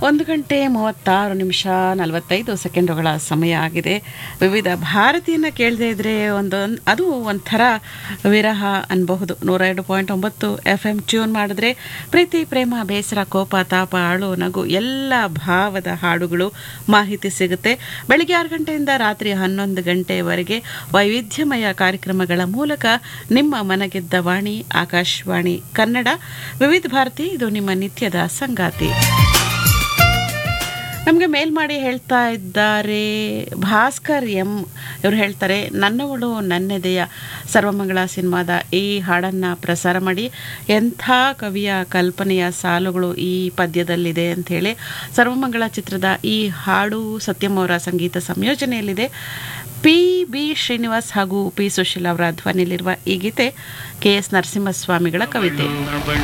ಒಂದು ಗಂಟೆ ಮೂವತ್ತಾರು ನಿಮಿಷ ನಲವತ್ತೈದು ಸೆಕೆಂಡುಗಳ ಸಮಯ ಆಗಿದೆ ವಿವಿಧ ಭಾರತೀಯನ ಕೇಳದೇ ಇದ್ರೆ ಒಂದು ಅದು ಒಂಥರ ವಿರಹ ಅನ್ಬಹುದು ನೂರ ಎರಡು ಪಾಯಿಂಟ್ ಒಂಬತ್ತು ಎಫ್ ಎಂ ಟ್ಯೂನ್ ಮಾಡಿದ್ರೆ ಪ್ರೀತಿ ಪ್ರೇಮ ಬೇಸರ ಕೋಪ ತಾಪ ಅಳು ನಗು ಎಲ್ಲ ಭಾವದ ಹಾಡುಗಳು ಮಾಹಿತಿ ಸಿಗುತ್ತೆ ಬೆಳಿಗ್ಗೆ ಆರು ಗಂಟೆಯಿಂದ ರಾತ್ರಿ ಹನ್ನೊಂದು ಗಂಟೆವರೆಗೆ ವೈವಿಧ್ಯಮಯ ಕಾರ್ಯಕ್ರಮಗಳ ಮೂಲಕ ನಿಮ್ಮ ಮನಗೆದ್ದ ವಾಣಿ ಆಕಾಶವಾಣಿ ಕನ್ನಡ ವಿವಿಧ ಭಾರತಿ ಇದು ನಿಮ್ಮ ನಿತ್ಯದ ಸಂಗಾತಿ ನಮಗೆ ಮೇಲ್ ಮಾಡಿ ಹೇಳ್ತಾ ಇದ್ದಾರೆ ಭಾಸ್ಕರ್ ಎಂ ಇವರು ಹೇಳ್ತಾರೆ ನನ್ನವಳು ನನ್ನೆದೆಯ ಸರ್ವಮಂಗಳ ಸಿನಿಮಾದ ಈ ಹಾಡನ್ನು ಪ್ರಸಾರ ಮಾಡಿ ಎಂಥ ಕವಿಯ ಕಲ್ಪನೆಯ ಸಾಲುಗಳು ಈ ಪದ್ಯದಲ್ಲಿದೆ ಅಂಥೇಳಿ ಸರ್ವಮಂಗಳ ಚಿತ್ರದ ಈ ಹಾಡು ಸತ್ಯಂ ಅವರ ಸಂಗೀತ ಸಂಯೋಜನೆಯಲ್ಲಿದೆ ಪಿ ಬಿ ಶ್ರೀನಿವಾಸ್ ಹಾಗೂ ಪಿ ಸುಶೀಲ್ ಅವರ ಧ್ವನಿಯಲ್ಲಿರುವ ಈ ಗೀತೆ ಕೆ ಎಸ್ ನರಸಿಂಹಸ್ವಾಮಿಗಳ ಕವಿತೆ